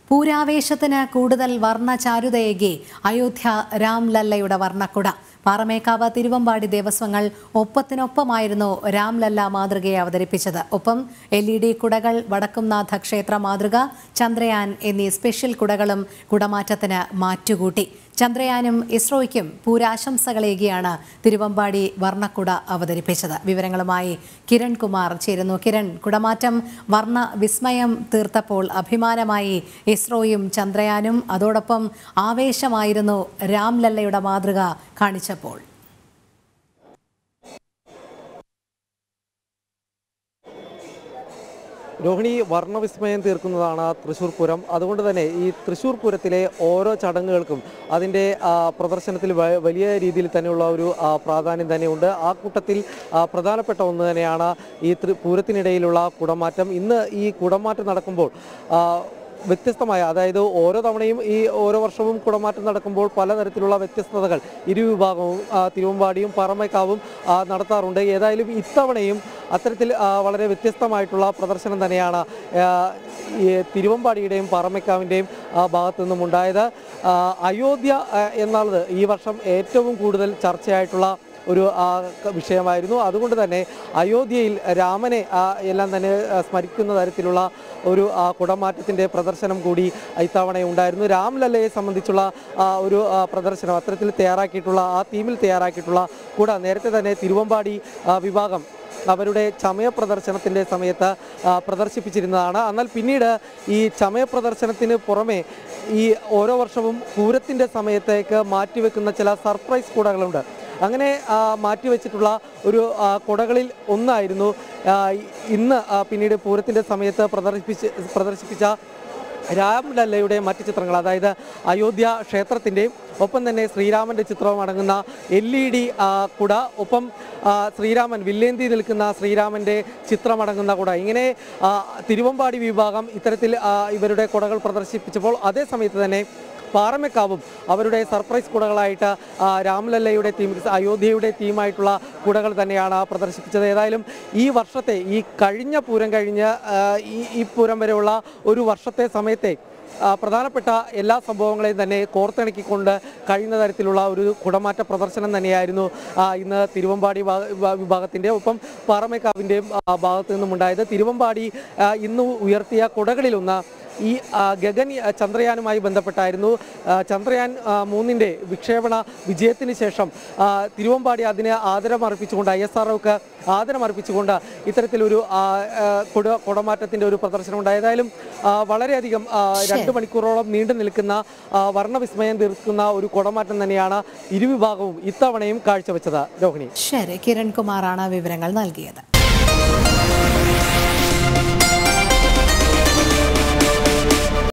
പൂരാവേശത്തിന് കൂടുതൽ വർണ്ണ ചാരുതയേകി അയോധ്യ രാംലല്ലയുടെ വർണ്ണക്കുട പാറമേക്കാവ് തിരുവമ്പാടി ദേവസ്വങ്ങൾ ഒപ്പത്തിനൊപ്പമായിരുന്നു രാംലല്ല മാതൃകയെ അവതരിപ്പിച്ചത് ഒപ്പം എൽ ഇ ഡി കുടകൾ വടക്കുംനാഥ ക്ഷേത്ര മാതൃക ചന്ദ്രയാൻ എന്നീ സ്പെഷ്യൽ കുടകളും കുടമാറ്റത്തിന് മാറ്റുകൂട്ടി ചന്ദ്രയാനും ഇസ്രോയ്ക്കും പൂരാശംസകളേകിയാണ് തിരുവമ്പാടി വർണ്ണക്കുട അവതരിപ്പിച്ചത് വിവരങ്ങളുമായി കിരൺ കുമാർ ചേരുന്നു കിരൺ കുടമാറ്റം വർണ്ണ വിസ്മയം തീർത്തപ്പോൾ അഭിമാനമായി ഇസ്രോയും ചന്ദ്രയാനും അതോടൊപ്പം ആവേശമായിരുന്നു രാംലല്ലയുടെ മാതൃക കാണിച്ചപ്പോൾ രോഹിണി വർണ്ണവിസ്മയം തീർക്കുന്നതാണ് തൃശ്ശൂർ പൂരം അതുകൊണ്ട് തന്നെ ഈ തൃശ്ശൂർ പൂരത്തിലെ ഓരോ ചടങ്ങുകൾക്കും അതിൻ്റെ ആ, പ്രദർശനത്തിൽ വ- വലിയ രീതിയിൽ തന്നെയുള്ള ഒരു ആ, പ്രാധാന്യം തന്നെയുണ്ട് ആ കൂട്ടത്തിൽ ആ, പ്രധാനപ്പെട്ട ഒന്ന് തന്നെയാണ് ഈ തൃ- പൂരത്തിനിടയിലുള്ള കുടമാറ്റം ഇന്ന് ഈ കുടമാറ്റം നടക്കുമ്പോൾ ആ, വ്യത്യസ്തമായ അതായത് ഓരോ തവണയും ഈ ഓരോ വർഷവും കുടമാറ്റം നടക്കുമ്പോൾ പലതരത്തിലുള്ള വ്യത്യസ്തതകൾ ഇരുവിഭാഗവും ആ, തിരുവമ്പാടിയും പറമേക്കാവും ആ, നടത്താറുണ്ട് ഏതായാലും ഇത്തവണയും അത്തരത്തിൽ ആ, വളരെ വ്യത്യസ്തമായിട്ടുള്ള പ്രദർശനം തന്നെയാണ് ആ, ഈ തിരുവമ്പാടിയുടെയും പറമേക്കാവിൻ്റെയും ഭാഗത്തു നിന്നും ഉണ്ടായത് ആ, അയോധ്യ ആ, എന്നുള്ളത് ഈ വർഷം ഏറ്റവും കൂടുതൽ ചർച്ചയായിട്ടുള്ള ഒരു ആ, ക- വിഷയമായിരുന്നു അതുകൊണ്ട് തന്നെ അയോധ്യയിൽ രാമനെ ആ, എല്ലാം തന്നെ ആ, സ്മരിക്കുന്ന തരത്തിലുള്ള ഒരു ആ, കുടമാറ്റത്തിൻ്റെ പ്രദർശനം കൂടി ഇത്തവണ ഉണ്ടായിരുന്നു രാംലല്ലയെ സംബന്ധിച്ചുള്ള ആ, ഒരു ആ, പ്രദർശനം അത്തരത്തിൽ തയ്യാറാക്കിയിട്ടുള്ള ആ തീമിൽ തയ്യാറാക്കിയിട്ടുള്ള കുട നേരത്തെ തന്നെ തിരുവമ്പാടി ആ, വിഭാഗം അവരുടെ ചമയ പ്രദർശനത്തിൻ്റെ സമയത്ത് ആ, പ്രദർശിപ്പിച്ചിരുന്നതാണ് എന്നാൽ പിന്നീട് ഈ ചമയ പ്രദർശനത്തിന് പുറമെ ഈ ഓരോ വർഷവും പൂരത്തിൻ്റെ സമയത്തേക്ക് മാറ്റിവെക്കുന്ന ചില സർപ്രൈസ് കുടകളുണ്ട് അങ്ങനെ ആ, മാറ്റിവെച്ചിട്ടുള്ള ഒരു ആ, കുടകളിൽ ഒന്നായിരുന്നു ആ, ഇന്ന് ആ, പിന്നീട് പൂരത്തിൻ്റെ സമയത്ത് പ്രദർശിപ്പിച്ച് പ്രദർശിപ്പിച്ച രാംലല്ലയുടെ മറ്റ് ചിത്രങ്ങൾ അതായത് അയോധ്യ ക്ഷേത്രത്തിൻ്റെയും ഒപ്പം തന്നെ ശ്രീരാമൻ്റെ ചിത്രവും അടങ്ങുന്ന എൽ ഇ ഡി കുട ഒപ്പം ആ, ശ്രീരാമൻ വില്ലേന്തി നിൽക്കുന്ന ശ്രീരാമൻ്റെ ചിത്രമടങ്ങുന്ന കുട ഇങ്ങനെ ആ, തിരുവമ്പാടി വിഭാഗം ഇത്തരത്തിൽ ആ, ഇവരുടെ കുടകൾ പ്രദർശിപ്പിച്ചപ്പോൾ അതേ സമയത്ത് തന്നെ പാറമേക്കാവും അവരുടെ സർപ്രൈസ് കുടകളായിട്ട് ആ, രാംലല്ലയുടെ തീം അയോധ്യയുടെ തീമായിട്ടുള്ള കുടകൾ തന്നെയാണ് പ്രദർശിപ്പിച്ചത് ഏതായാലും ഈ വർഷത്തെ ഈ കഴിഞ്ഞ പൂരം കഴിഞ്ഞ് ആ, ഈ ഈ പൂരം വരെയുള്ള ഒരു വർഷത്തെ സമയത്തെ ആ, പ്രധാനപ്പെട്ട എല്ലാ സംഭവങ്ങളെയും തന്നെ കോർത്തിണക്കിക്കൊണ്ട് കഴിയുന്ന തരത്തിലുള്ള ഒരു കുടമാറ്റ പ്രദർശനം തന്നെയായിരുന്നു ആ, ഇന്ന് തിരുവമ്പാടി ഭാഗ- വിഭാ- വിഭാഗത്തിൻ്റെ ഒപ്പം പാറമേക്കാവിൻ്റെയും ആ, ഭാഗത്തു നിന്നുമുണ്ടായത് തിരുവമ്പാടി ആ, ഇന്ന് ഉയർത്തിയ കുടകളിലൊന്ന് ഈ ആ, ഗഗൻ ആ, ചന്ദ്രയാനുമായി ബന്ധപ്പെട്ടായിരുന്നു ആ, ചന്ദ്രയാൻ ആ, മൂന്നിൻ്റെ വിക്ഷേപണ വിജയത്തിന് ശേഷം ആ, തിരുവമ്പാടി അതിന് ആദരമർപ്പിച്ചുകൊണ്ട് ഐ എസ് ആർഒക്ക് ആദരമർപ്പിച്ചുകൊണ്ട് ഇത്തരത്തിലൊരു ആ, ആ, കുട കുടമാറ്റത്തിൻ്റെ ഒരു പ്രദർശനം ഉണ്ട് ഏതായാലും ആ, വളരെയധികം ആ, രണ്ട് മണിക്കൂറോളം നീണ്ടു നിൽക്കുന്ന ആ, വർണ്ണവിസ്മയം തീർക്കുന്ന ഒരു കുടമാറ്റം തന്നെയാണ് ഇരുവിഭാഗവും ഇത്തവണയും കാഴ്ചവെച്ചത് രോഹിണി ശരി കിരൺ കുമാറാണ് വിവരങ്ങൾ നൽകിയത്